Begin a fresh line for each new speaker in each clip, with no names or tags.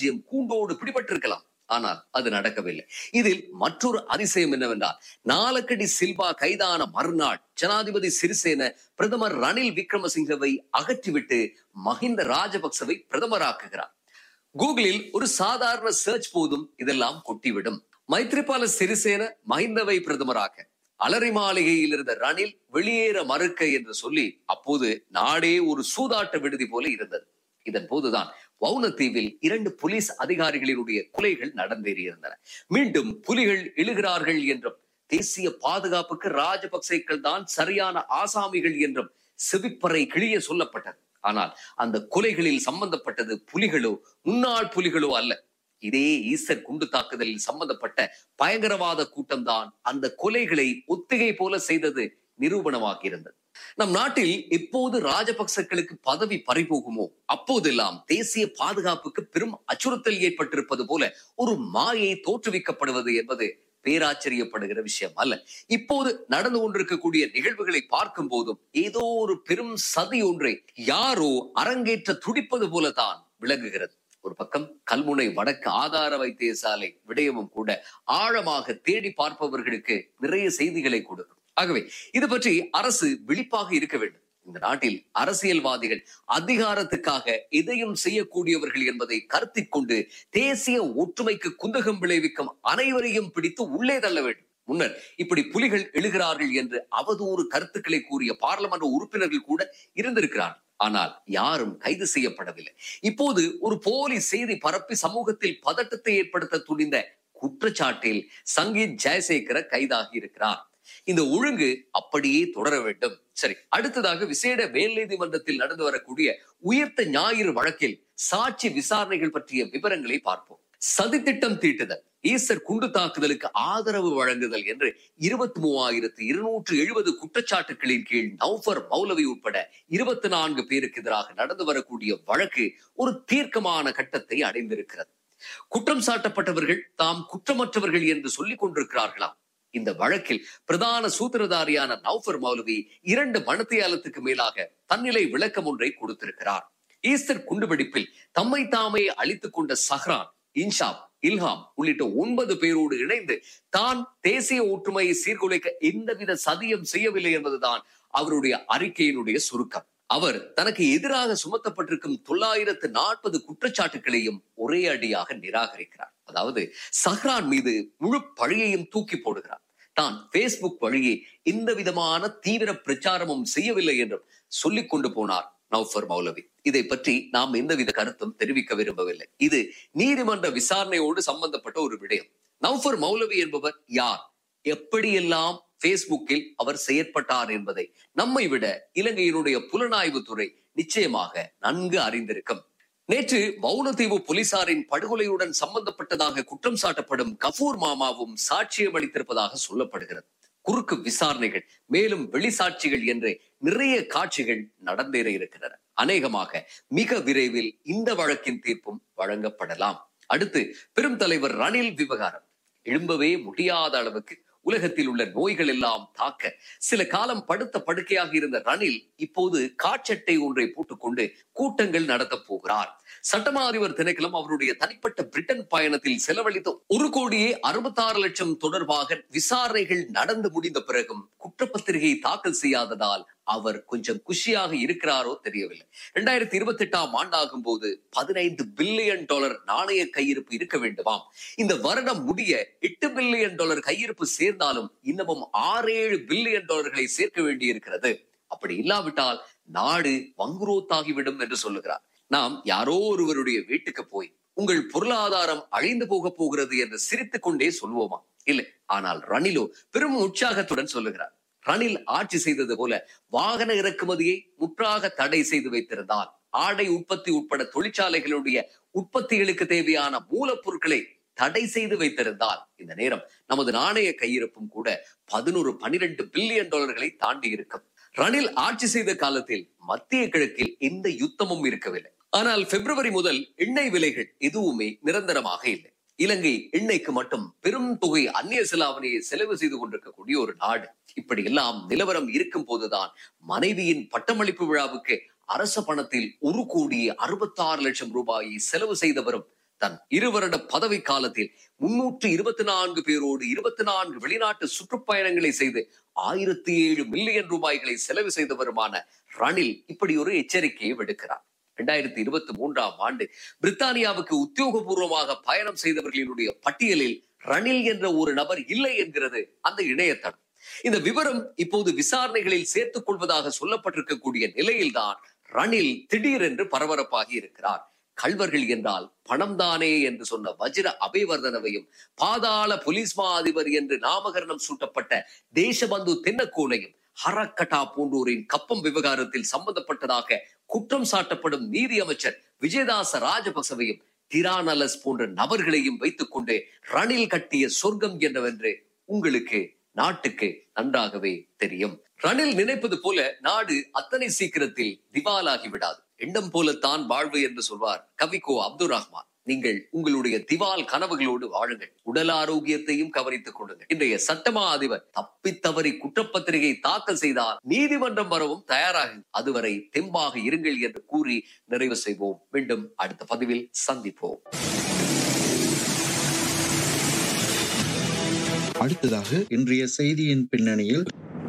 ராஜ்யம் கூண்டோடு பிடிபட்டிருக்கலாம் ஆனால் அது நடக்கவில்லை இதில் மற்றொரு அதிசயம் என்னவென்றால் நாலக்கடி சில்வா கைதான மறுநாள் ஜனாதிபதி சிறிசேன பிரதமர் ரணில் விக்ரமசிங்கவை அகற்றிவிட்டு மஹிந்த ராஜபக்சவை பிரதமராக்குகிறார் கூகுளில் ஒரு சாதாரண சர்ச் போதும் இதெல்லாம் கொட்டிவிடும் மைத்ரிபால சிறிசேன மஹிந்தவை பிரதமராக்க அலரி மாளிகையில் இருந்த ரணில் வெளியேற மறுக்க என்று சொல்லி அப்போது நாடே ஒரு சூதாட்ட விடுதி போல இருந்தது இதன் போதுதான் வவுனத்தீவில் இரண்டு போலீஸ் அதிகாரிகளினுடைய கொலைகள் நடந்தேறியிருந்தன மீண்டும் புலிகள் எழுகிறார்கள் என்றும் தேசிய பாதுகாப்புக்கு ராஜபக்சேக்கள் தான் சரியான ஆசாமிகள் என்றும் செவிப்பறை கிளிய சொல்லப்பட்டது ஆனால் அந்த கொலைகளில் சம்பந்தப்பட்டது புலிகளோ முன்னாள் புலிகளோ அல்ல இதே ஈஸ்டர் குண்டு தாக்குதலில் சம்பந்தப்பட்ட பயங்கரவாத கூட்டம்தான் அந்த கொலைகளை ஒத்திகை போல செய்தது நிரூபணமாக இருந்தது நம் நாட்டில் எப்போது ராஜபக்சர்களுக்கு பதவி பறிபோகுமோ அப்போதெல்லாம் தேசிய பாதுகாப்புக்கு பெரும் அச்சுறுத்தல் ஏற்பட்டிருப்பது போல ஒரு மாயை தோற்றுவிக்கப்படுவது என்பது பேராச்சரியப்படுகிற விஷயம் அல்ல இப்போது நடந்து கொண்டிருக்கக்கூடிய நிகழ்வுகளை பார்க்கும் போதும் ஏதோ ஒரு பெரும் சதி ஒன்றை யாரோ அரங்கேற்ற துடிப்பது போலதான் விளங்குகிறது ஒரு பக்கம் கல்முனை வடக்கு ஆதார வைத்தியசாலை விடயமும் கூட ஆழமாக தேடி பார்ப்பவர்களுக்கு நிறைய செய்திகளை கொடுக்கும் ஆகவே இது பற்றி அரசு விழிப்பாக இருக்க வேண்டும் இந்த நாட்டில் அரசியல்வாதிகள் அதிகாரத்துக்காக எதையும் செய்யக்கூடியவர்கள் என்பதை கருத்தில் கொண்டு தேசிய ஒற்றுமைக்கு குந்தகம் விளைவிக்கும் அனைவரையும் பிடித்து உள்ளே தள்ள வேண்டும் முன்னர் இப்படி புலிகள் எழுகிறார்கள் என்று அவதூறு கருத்துக்களை கூறிய பார்லமெண்ட் உறுப்பினர்கள் கூட இருந்திருக்கிறார்கள் ஆனால் யாரும் கைது செய்யப்படவில்லை இப்போது ஒரு போலி செய்தி பரப்பி சமூகத்தில் பதட்டத்தை ஏற்படுத்த துணிந்த குற்றச்சாட்டில் சங்கீத் ஜெயசேகர கைதாகி இருக்கிறார் இந்த ஒழுங்கு அப்படியே தொடர வேண்டும் சரி அடுத்ததாக விசேட மேல் நீதிமன்றத்தில் நடந்து வரக்கூடிய உயர்த்த ஞாயிறு வழக்கில் சாட்சி விசாரணைகள் பற்றிய விவரங்களை பார்ப்போம் சதித்திட்டம் தீட்டுதல் ஈஸ்டர் குண்டு தாக்குதலுக்கு ஆதரவு வழங்குதல் என்று இருபத்தி மூவாயிரத்து இருநூற்று எழுபது குற்றச்சாட்டுகளின் கீழ் நௌஃபர் மௌலவி உட்பட இருபத்தி நான்கு பேருக்கு எதிராக நடந்து வரக்கூடிய வழக்கு ஒரு தீர்க்கமான கட்டத்தை அடைந்திருக்கிறது குற்றம் சாட்டப்பட்டவர்கள் தாம் குற்றமற்றவர்கள் என்று சொல்லிக் கொண்டிருக்கிறார்களாம் இந்த வழக்கில் பிரதான சூத்திரதாரியான நௌஃபர் மௌலவி இரண்டு மணத்தியாலத்துக்கு மேலாக தன்னிலை விளக்கம் ஒன்றை கொடுத்திருக்கிறார் ஈஸ்டர் குண்டுவெடிப்பில் தம்மை தாமே அழித்துக் கொண்ட சஹ்ரான் இன்ஷாப் இல்ஹாம் உள்ளிட்ட ஒன்பது பேரோடு இணைந்து தான் தேசிய ஒற்றுமையை சீர்குலைக்க எந்தவித சதியம் செய்யவில்லை என்பதுதான் அவருடைய அறிக்கையினுடைய சுருக்கம் அவர் தனக்கு எதிராக சுமத்தப்பட்டிருக்கும் தொள்ளாயிரத்து நாற்பது குற்றச்சாட்டுகளையும் ஒரே அடியாக நிராகரிக்கிறார் அதாவது சஹ்ரான் மீது முழு பழியையும் தூக்கி போடுகிறார் தான் பேஸ்புக் வழியே எந்த விதமான தீவிர பிரச்சாரமும் செய்யவில்லை என்றும் சொல்லிக் கொண்டு போனார் நௌஃபர் மௌலவி இதை பற்றி நாம் எந்தவித கருத்தும் தெரிவிக்க விரும்பவில்லை இது நீதிமன்ற விசாரணையோடு சம்பந்தப்பட்ட ஒரு விடயம் நௌஃபர் மௌலவி என்பவர் யார் எப்படியெல்லாம் பேஸ்புக்கில் அவர் செயற்பட்டார் என்பதை நம்மை விட இலங்கையினுடைய புலனாய்வு துறை நிச்சயமாக நன்கு அறிந்திருக்கும் நேற்று வவுனதீவு போலீசாரின் படுகொலையுடன் சம்பந்தப்பட்டதாக குற்றம் சாட்டப்படும் கபூர் மாமாவும் சாட்சியம் அளித்திருப்பதாக சொல்லப்படுகிறது குறுக்கு விசாரணைகள் மேலும் வெளிசாட்சிகள் என்று நிறைய காட்சிகள் நடந்தேற இருக்கிறது அநேகமாக மிக விரைவில் இந்த வழக்கின் தீர்ப்பும் வழங்கப்படலாம் அடுத்து பெரும் தலைவர் ரணில் விவகாரம் எழும்பவே முடியாத அளவுக்கு உலகத்தில் உள்ள நோய்கள் எல்லாம் தாக்க சில காலம் படுத்த படுக்கையாக இருந்த ரணில் இப்போது காட்சட்டை ஒன்றை போட்டுக்கொண்டு கூட்டங்கள் நடத்தப் போகிறார் சட்டமா அதிபர் திணைக்களம் அவருடைய தனிப்பட்ட பிரிட்டன் பயணத்தில் செலவழித்த ஒரு கோடியே அறுபத்தாறு லட்சம் தொடர்பாக விசாரணைகள் நடந்து முடிந்த பிறகும் குற்றப்பத்திரிகை தாக்கல் செய்யாததால் அவர் கொஞ்சம் குஷியாக இருக்கிறாரோ தெரியவில்லை இரண்டாயிரத்தி இருபத்தி எட்டாம் ஆண்டாகும் போது பதினைந்து பில்லியன் டாலர் நாணய கையிருப்பு இருக்க வேண்டுமாம் இந்த வருடம் முடிய எட்டு பில்லியன் டாலர் கையிருப்பு சேர்ந்தாலும் இன்னமும் ஆறு ஏழு பில்லியன் டாலர்களை சேர்க்க வேண்டியிருக்கிறது அப்படி இல்லாவிட்டால் நாடு வங்குரோத்தாகிவிடும் என்று சொல்லுகிறார் நாம் யாரோ ஒருவருடைய வீட்டுக்கு போய் உங்கள் பொருளாதாரம் அழிந்து போக போகிறது என்று சிரித்துக் கொண்டே சொல்வோமா இல்லை ஆனால் ரணிலோ பெரும் உற்சாகத்துடன் சொல்லுகிறார் ரணில் ஆட்சி செய்தது போல வாகன இறக்குமதியை முற்றாக தடை செய்து வைத்திருந்தால் ஆடை உற்பத்தி உட்பட தொழிற்சாலைகளுடைய உற்பத்திகளுக்கு தேவையான மூலப்பொருட்களை தடை செய்து வைத்திருந்தால் இந்த நேரம் நமது நாணய கையிருப்பும் கூட பதினோரு பனிரெண்டு பில்லியன் டாலர்களை தாண்டி இருக்கும் ரணில் ஆட்சி செய்த காலத்தில் மத்திய கிழக்கில் எந்த யுத்தமும் இருக்கவில்லை ஆனால் பிப்ரவரி முதல் எண்ணெய் விலைகள் எதுவுமே நிரந்தரமாக இல்லை இலங்கை எண்ணெய்க்கு மட்டும் பெரும் தொகை அந்நிய செலாவணியை செலவு செய்து கொண்டிருக்கக்கூடிய ஒரு நாடு இப்படி எல்லாம் நிலவரம் இருக்கும் போதுதான் மனைவியின் பட்டமளிப்பு விழாவுக்கு அரச பணத்தில் ஒரு கோடி அறுபத்தாறு லட்சம் ரூபாயை செலவு செய்தவரும் தன் இருவருட பதவி காலத்தில் முன்னூற்று இருபத்தி நான்கு பேரோடு இருபத்தி நான்கு வெளிநாட்டு சுற்றுப்பயணங்களை செய்து ஆயிரத்தி ஏழு மில்லியன் ரூபாய்களை செலவு செய்து வருமான ரணில் இப்படி ஒரு எச்சரிக்கையை விடுக்கிறார் இரண்டாயிரத்தி இருபத்தி மூன்றாம் ஆண்டு பிரித்தானியாவுக்கு உத்தியோகபூர்வமாக பயணம் செய்தவர்களினுடைய பட்டியலில் ரணில் என்ற ஒரு நபர் இல்லை என்கிறது அந்த இணையதளம் இந்த விவரம் இப்போது விசாரணைகளில் சேர்த்துக் கொள்வதாக சொல்லப்பட்டிருக்கக்கூடிய நிலையில்தான் ரணில் திடீரென்று பரபரப்பாகி இருக்கிறார் கல்வர்கள் என்றால் பணம் தானே என்று சொன்ன வஜ்ர அபேவர்தனவையும் பாதாள போலீஸ் மா அதிபர் என்று நாமகரணம் சூட்டப்பட்ட தேசபந்து தென்னக்கோனையும் ஹரக்கட்டா போன்றோரின் கப்பம் விவகாரத்தில் சம்பந்தப்பட்டதாக குற்றம் சாட்டப்படும் நீதி அமைச்சர் விஜயதாச ராஜபக்சவையும் டிரானலஸ் போன்ற நபர்களையும் வைத்துக் கொண்டு ரணில் கட்டிய சொர்க்கம் என்னவென்று உங்களுக்கு நாட்டுக்கு நன்றாகவே தெரியும் ரணில் நினைப்பது போல நாடு அத்தனை சீக்கிரத்தில் திவாலாகி விடாது எண்ணம் போலத்தான் வாழ்வு என்று சொல்வார் கவிக்கோ அப்துல் ரஹ்மான் நீங்கள் உங்களுடைய திவால் கனவுகளோடு வாழுங்கள் உடல் ஆரோக்கியத்தையும் கவனித்துக் கொள்ளுங்கள் இன்றைய சட்டமா அதிபர் தப்பி தவறி குற்றப்பத்திரிகை தாக்கல் செய்தால் நீதிமன்றம் வரவும் தயாராக அதுவரை தெம்பாக இருங்கள் என்று கூறி நிறைவு செய்வோம் மீண்டும் அடுத்த பதிவில் சந்திப்போம்
அடுத்ததாக இன்றைய செய்தியின் பின்னணியில்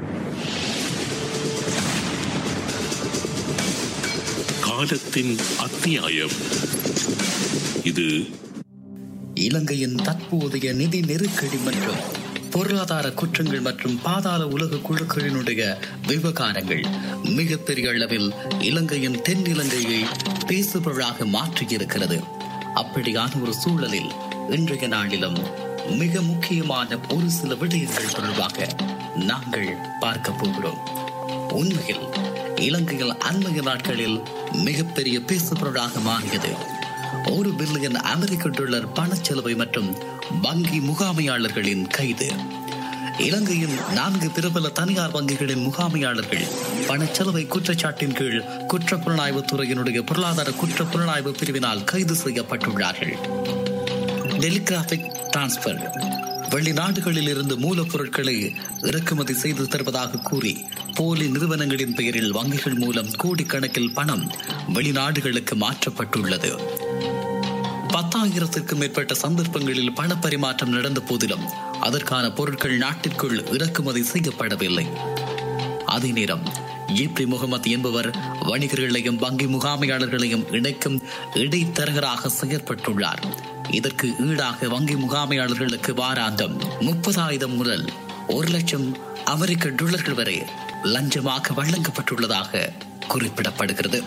காலத்தின் அத்தியாயம் இது
இலங்கையின் தற்போதைய நிதி நெருக்கடி மற்றும் பொருளாதார குற்றங்கள் மற்றும் பாதாள உலக குழுக்களினுடைய விவகாரங்கள் மிகப்பெரிய அளவில் இலங்கையின் தென் இலங்கையை பேசுபொருளாக மாற்றியிருக்கிறது அப்படியான ஒரு சூழலில் இன்றைய நாளிலும் மிக முக்கியமான ஒரு சில விடயங்கள் தொடர்பாக நாங்கள் பார்க்க போகிறோம் உண்மையில் இலங்கையில் அண்மைய நாட்களில் மிகப்பெரிய பேசுபொருளாக மாறியது ஒரு பில்லியன் அமெரிக்க டாலர் பணச்செலவை மற்றும் வங்கி முகாமையாளர்களின் கைது இலங்கையின் நான்கு பிரபல தனியார் வங்கிகளின் முகாமையாளர்கள் பணச்செலவை குற்றச்சாட்டின் கீழ் குற்றப்புலனாய்வு துறையினுடைய பொருளாதார குற்றப்புலனாய்வு பிரிவினால் கைது செய்யப்பட்டுள்ளார்கள் டெலிகிராபிக் டிரான்ஸ்பர் வெளிநாடுகளில் இருந்து மூலப்பொருட்களை இறக்குமதி செய்து தருவதாக கூறி போலி நிறுவனங்களின் பெயரில் வங்கிகள் மூலம் கோடிக்கணக்கில் பணம் வெளிநாடுகளுக்கு மாற்றப்பட்டுள்ளது பத்தாயிரத்திற்கும் மேற்பட்ட சந்தர்ப்பங்களில் பணப்பரிமாற்றம் நடந்த போதிலும் அதற்கான பொருட்கள் நாட்டிற்குள் இறக்குமதி செய்யப்படவில்லை அதே நேரம் ஏப்ரி முகமது என்பவர் வணிகர்களையும் வங்கி முகாமையாளர்களையும் இணைக்கும் இடைத்தரகராக செயற்பட்டுள்ளார் இதற்கு ஈடாக வங்கி முகாமையாளர்களுக்கு வாராந்தம் முப்பதாயிரம் முதல் ஒரு லட்சம் அமெரிக்க டாலர்கள் வரை லஞ்சமாக வழங்கப்பட்டுள்ளதாக குறிப்பிடப்படுகிறது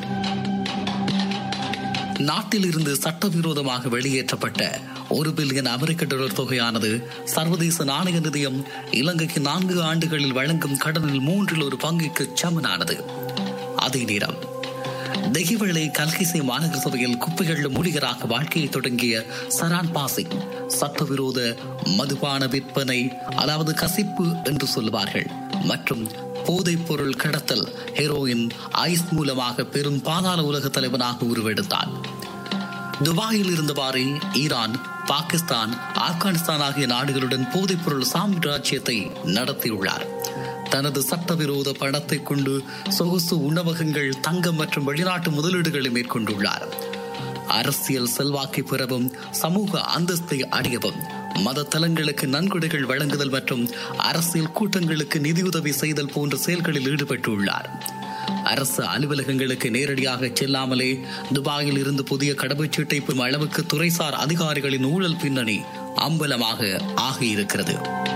நாட்டில் இருந்து சட்டவிரோதமாக வெளியேற்றப்பட்ட ஒரு பில்லியன் அமெரிக்க டாலர் தொகையானது சர்வதேச நாணய நிதியம் இலங்கைக்கு நான்கு ஆண்டுகளில் வழங்கும் கடனில் மூன்றில் ஒரு பங்குக்கு சமனானது அதே நேரம் தெகிவளை கல்கிசை மாநகர சபையில் குப்பைகள் மூலிகராக வாழ்க்கையை தொடங்கிய சரான் பாசிங் சட்டவிரோத மதுபான விற்பனை அதாவது கசிப்பு என்று சொல்லுவார்கள் மற்றும் போதைப் பொருள் கடத்தல் ஹெரோயின் ஐஸ் மூலமாக பெரும் பாதாள உலக தலைவனாக உருவெடுத்தான் துபாயில் இருந்தவாறே ஈரான் பாகிஸ்தான் ஆப்கானிஸ்தான் ஆகிய நாடுகளுடன் போதைப்பொருள் சாம்ராஜ்யத்தை நடத்தியுள்ளார் தனது சட்டவிரோத பணத்தை கொண்டு சொகுசு உணவகங்கள் தங்கம் மற்றும் வெளிநாட்டு முதலீடுகளை மேற்கொண்டுள்ளார் அரசியல் செல்வாக்கை பெறவும் சமூக அந்தஸ்தை அடையவும் மத தலங்களுக்கு நன்கொடைகள் வழங்குதல் மற்றும் அரசியல் கூட்டங்களுக்கு நிதியுதவி செய்தல் போன்ற செயல்களில் ஈடுபட்டுள்ளார் அரசு அலுவலகங்களுக்கு நேரடியாக செல்லாமலே துபாயில் இருந்து புதிய கடவுச்சீட்டை பெறும் அளவுக்கு துறைசார் அதிகாரிகளின் ஊழல் பின்னணி அம்பலமாக ஆகியிருக்கிறது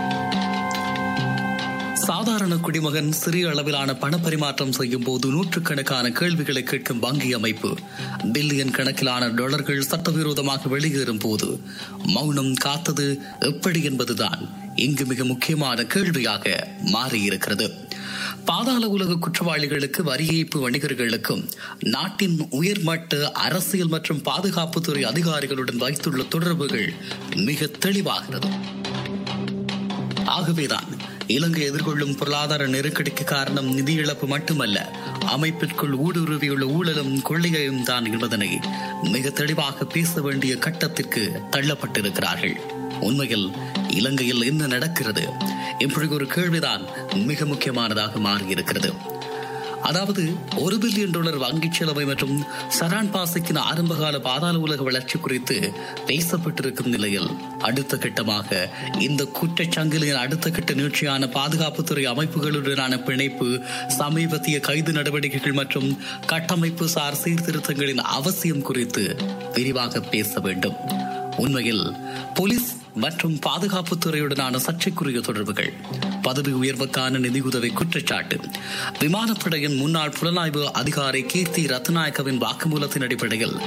சாதாரண குடிமகன் சிறிய அளவிலான பணப்பரிமாற்றம் செய்யும் போது நூற்றுக்கணக்கான கேள்விகளை கேட்கும் வங்கி அமைப்பு பில்லியன் கணக்கிலான டாலர்கள் சட்டவிரோதமாக வெளியேறும் போது மௌனம் காத்தது எப்படி என்பதுதான் இங்கு மிக முக்கியமான கேள்வியாக மாறியிருக்கிறது பாதாள உலக குற்றவாளிகளுக்கு வரி ஏய்ப்பு வணிகர்களுக்கும் நாட்டின் உயர்மட்ட அரசியல் மற்றும் பாதுகாப்புத்துறை அதிகாரிகளுடன் வைத்துள்ள தொடர்புகள் மிக தெளிவாகிறது ஆகவேதான் இலங்கை எதிர்கொள்ளும் பொருளாதார நெருக்கடிக்கு காரணம் நிதி இழப்பு மட்டுமல்ல அமைப்பிற்குள் ஊடுருவியுள்ள ஊழலும் கொள்ளையும் தான் என்பதனை மிக தெளிவாக பேச வேண்டிய கட்டத்திற்கு தள்ளப்பட்டிருக்கிறார்கள் உண்மையில் இலங்கையில் என்ன நடக்கிறது இப்படி ஒரு கேள்விதான் மிக முக்கியமானதாக மாறியிருக்கிறது அதாவது ஒரு பில்லியன் டாலர் வங்கிச் செலவை மற்றும் சரான் பாசிக்கின் ஆரம்பகால பாதாள உலக வளர்ச்சி குறித்து பேசப்பட்டிருக்கும் நிலையில் அடுத்த கட்டமாக இந்த குற்றச்சங்கிலியின் அடுத்த கட்ட நீட்சியான பாதுகாப்புத்துறை அமைப்புகளுடனான பிணைப்பு சமீபத்திய கைது நடவடிக்கைகள் மற்றும் கட்டமைப்பு சார் சீர்திருத்தங்களின் அவசியம் குறித்து விரிவாக பேச வேண்டும் உண்மையில் போலீஸ் மற்றும் பாதுகாப்புத் துறையுடனான சர்ச்சைக்குரிய தொடர்புகள் பதவி உயர்வுக்கான நிதியுதவி குற்றச்சாட்டு விமானப்படையின் முன்னாள் புலனாய்வு அதிகாரி கீர்த்தி ரத்நாயக்கவின் வாக்குமூலத்தின் அடிப்படையில்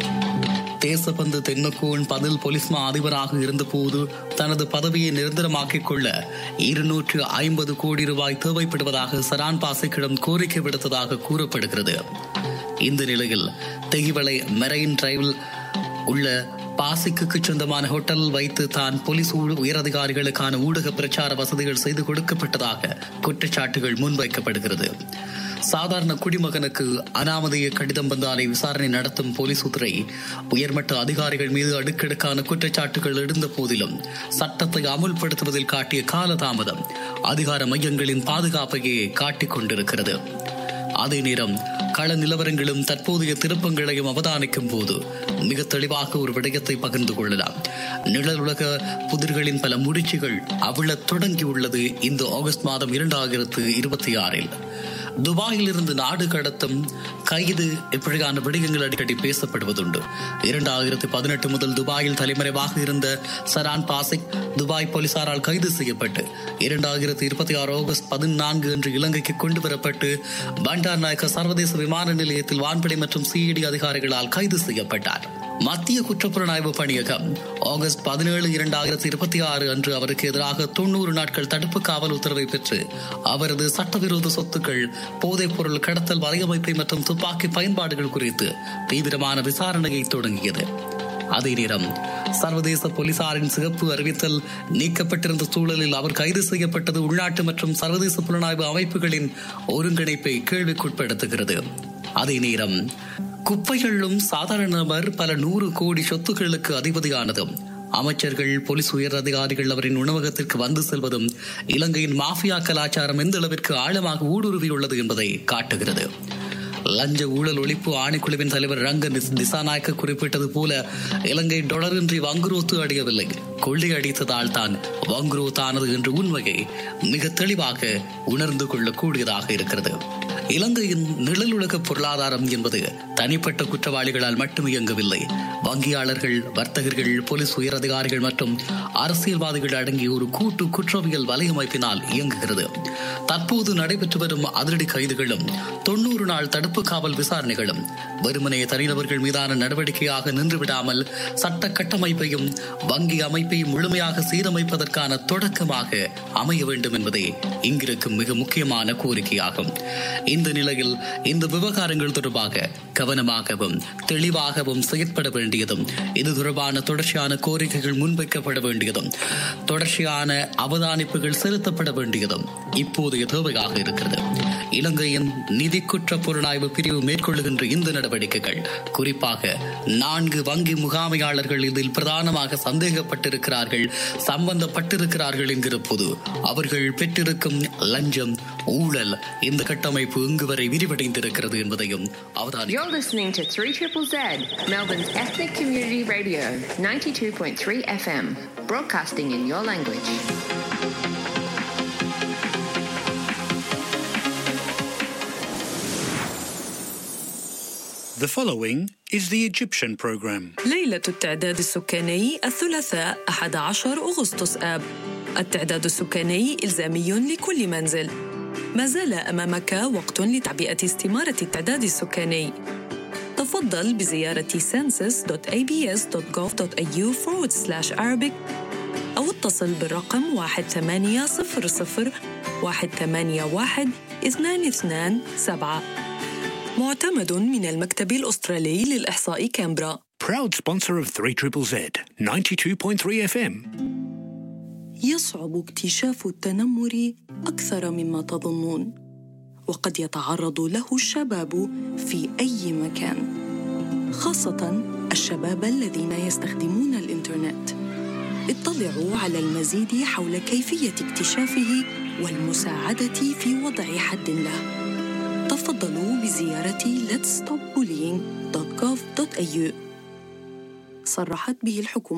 தேசபந்து தென்னக்கோன் பதில் போலீஸ் மா அதிபராக இருந்தபோது தனது பதவியை நிரந்தரமாக்கிக் கொள்ள இருநூற்று ஐம்பது கோடி ரூபாய் தேவைப்படுவதாக சரான் பாசிக்கிடம் கோரிக்கை விடுத்ததாக கூறப்படுகிறது இந்த நிலையில் தெகிவளை மெரைன் டிரைவில் உள்ள பாசிக்கு சொந்தமான ஹோட்டல் வைத்து தான் போலீஸ் ஊ- உயரதிகாரிகளுக்கான ஊடக பிரச்சார வசதிகள் செய்து கொடுக்கப்பட்டதாக குற்றச்சாட்டுகள் முன்வைக்கப்படுகிறது சாதாரண குடிமகனுக்கு அனாமதேய கடிதம் வந்தாலே விசாரணை நடத்தும் போலீஸ் துறை உயர்மட்ட அதிகாரிகள் மீது அடுக்கடுக்கான குற்றச்சாட்டுகள் எழுந்த போதிலும் சட்டத்தை அமுல்படுத்துவதில் காட்டிய காலதாமதம் அதிகார மையங்களின் பாதுகாப்பையே காட்டிக் கொண்டிருக்கிறது அதே நேரம் கள நிலவரங்களும் தற்போதைய திருப்பங்களையும் அவதானிக்கும் போது மிக தெளிவாக ஒரு விடயத்தை பகிர்ந்து கொள்ளலாம் நிழல் உலக புதிர்களின் பல முடிச்சுகள் அவிழத் தொடங்கியுள்ளது இந்த ஆகஸ்ட் மாதம் இரண்டாயிரத்து இருபத்தி ஆறில் துபாயில் இருந்து நாடு கடத்தும் கைது இப்படியான விடயங்கள் அடிக்கடி பேசப்படுவதுண்டு இரண்டாயிரத்தி பதினெட்டு முதல் துபாயில் தலைமறைவாக இருந்த சரான் பாசிக் துபாய் போலீசாரால் கைது செய்யப்பட்டு இரண்டாயிரத்தி இருபத்தி ஆறு ஆகஸ்ட் பதினான்கு அன்று இலங்கைக்கு கொண்டு வரப்பட்டு பண்டார் நாயக்க சர்வதேச விமான நிலையத்தில் வான்படை மற்றும் சிஇடி அதிகாரிகளால் கைது செய்யப்பட்டார் மத்திய குற்றப்புலனாய்வு பணியகம் ஆகஸ்ட் பதினேழு இரண்டாயிரத்தி இருபத்தி ஆறு அன்று அவருக்கு எதிராக தொண்ணூறு நாட்கள் தடுப்பு காவல் உத்தரவை பெற்று அவரது சட்டவிரோத சொத்துக்கள் போதைப் பொருள் கடத்தல் வலையமைப்பை மற்றும் துப்பாக்கி பயன்பாடுகள் குறித்து தீவிரமான விசாரணையை தொடங்கியது அதே நேரம் சர்வதேச போலீசாரின் சிகப்பு அறிவித்தல் நீக்கப்பட்டிருந்த சூழலில் அவர் கைது செய்யப்பட்டது உள்நாட்டு மற்றும் சர்வதேச புலனாய்வு அமைப்புகளின் ஒருங்கிணைப்பை கேள்விக்குட்படுத்துகிறது அதே நேரம் குப்பைகளும் சாதாரண நபர் பல நூறு கோடி சொத்துக்களுக்கு அதிபதியானதும் அமைச்சர்கள் போலீஸ் உயர் அதிகாரிகள் அவரின் உணவகத்திற்கு வந்து செல்வதும் இலங்கையின் மாஃபியா கலாச்சாரம் எந்த அளவிற்கு ஆழமாக ஊடுருவியுள்ளது என்பதை காட்டுகிறது லஞ்ச ஊழல் ஒழிப்பு ஆணைக்குழுவின் தலைவர் ரங்க நிஸ்- திசாநாயக்க குறிப்பிட்டது போல இலங்கை டொலரின்றி வங்குரோத்து அடையவில்லை கொள்ளை அடித்ததால் தான் வங்குரோத்தானது என்ற உண்மையை மிக தெளிவாக உணர்ந்து கொள்ளக்கூடியதாக இருக்கிறது இலங்கையின் நிழலுலக பொருளாதாரம் என்பது தனிப்பட்ட குற்றவாளிகளால் மட்டும் இயங்கவில்லை வங்கியாளர்கள் வர்த்தகர்கள் போலீஸ் உயரதிகாரிகள் மற்றும் அரசியல்வாதிகள் அடங்கிய ஒரு கூட்டு குற்றவியல் வலையமைப்பினால் இயங்குகிறது தற்போது நடைபெற்று வரும் அதிரடி கைதுகளும் தொண்ணூறு நாள் தடுப்பு காவல் விசாரணைகளும் வெறுமனே தனிநபர்கள் மீதான நடவடிக்கையாக நின்றுவிடாமல் சட்ட கட்டமைப்பையும் வங்கி அமைப்பையும் முழுமையாக சீரமைப்பதற்கான தொடக்கமாக அமைய வேண்டும் என்பதே இங்கிருக்கும் மிக முக்கியமான கோரிக்கையாகும் இந்த நிலையில் இந்த விவகாரங்கள் தொடர்பாக கவனமாகவும் தெளிவாகவும் செயற்பட வேண்டியதும் இது தொடர்பான தொடர்ச்சியான கோரிக்கைகள் முன்வைக்கப்பட வேண்டியதும் தொடர்ச்சியான அவதானிப்புகள் செலுத்தப்பட வேண்டியதும் இப்போதைய தேவையாக இருக்கிறது இலங்கையின் நிதி குற்ற புலனாய்வு பிரிவு மேற்கொள்ளுகின்ற இந்த நடவடிக்கைகள் குறிப்பாக நான்கு வங்கி முகாமையாளர்கள் இதில் பிரதானமாக சந்தேகப்பட்டிருக்கிறார்கள் சம்பந்தப்பட்டிருக்கிறார்கள் என்கிற போது அவர்கள் பெற்றிருக்கும் லஞ்சம் ஊழல் இந்த கட்டமைப்பு இங்கு வரை விரிவடைந்திருக்கிறது என்பதையும் அவதானி
You're listening to 3 Triple Z, Melbourne's ethnic community radio, 92.3 FM, broadcasting in your language.
The following is the Egyptian program.
ليلة التعداد السكاني الثلاثاء 11 أغسطس آب التعداد السكاني إلزامي لكل منزل ما زال أمامك وقت لتعبئة استمارة التعداد السكاني تفضل بزيارة census.abs.gov.au forward slash Arabic أو اتصل بالرقم 1800 181 227 معتمد من المكتب الأسترالي للإحصاء كامبرا
Proud sponsor of 3 Triple Z, 92.3 FM.
يصعب اكتشاف التنمر أكثر مما تظنون وقد يتعرض له الشباب في أي مكان خاصة الشباب الذين يستخدمون الإنترنت اطلعوا على المزيد حول كيفية اكتشافه والمساعدة في وضع حد له تفضلوا بزيارة letstopbullying.gov.au صرحت به الحكومة